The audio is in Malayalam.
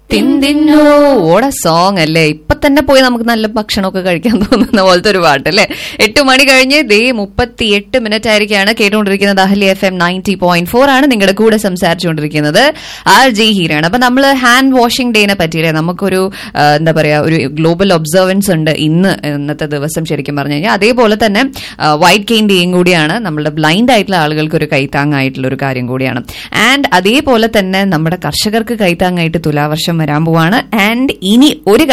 തിന്തിന്നോ ഓട സോങ് അല്ലേ ഇപ്പൊ തന്നെ പോയി നമുക്ക് നല്ല ഭക്ഷണമൊക്കെ കഴിക്കാൻ തോന്നുന്ന പോലത്തെ ഒരു പാട്ട് അല്ലേ എട്ട് മണി കഴിഞ്ഞ് ദേ മുപ്പത്തി എട്ട് മിനിറ്റ് ആയിരിക്കാണ് കേട്ടുകൊണ്ടിരിക്കുന്നത് Ahalia F M ninety point four ആണ് നിങ്ങളുടെ കൂടെ സംസാരിച്ചുകൊണ്ടിരിക്കുന്നത് ആർ ജി ഹീരാണ് അപ്പൊ നമ്മൾ ഹാൻഡ് വാഷിംഗ് ഡേനെ പറ്റിയില്ലേ നമുക്കൊരു ആ, എന്താ പറയാ ഒരു ഗ്ലോബൽ ഒബ്സർവൻസ് ഉണ്ട് ഇന്ന് ഇന്നത്തെ ദിവസം ശരിക്കും പറഞ്ഞു കഴിഞ്ഞാൽ അതേപോലെ തന്നെ വൈറ്റ് കെയിൻ ഡേയും കൂടിയാണ് നമ്മുടെ ബ്ലൈൻഡ് ആയിട്ടുള്ള ആളുകൾക്ക് ഒരു കൈത്താങ്ങായിട്ടുള്ള ഒരു കാര്യം കൂടിയാണ് ആൻഡ് അതേപോലെ തന്നെ നമ്മുടെ കർഷകർക്ക് കൈത്താങ്ങായിട്ട് തുലാവർഷം വരാൻ പോവാണ് ആൻഡ് ഇനി ഒരു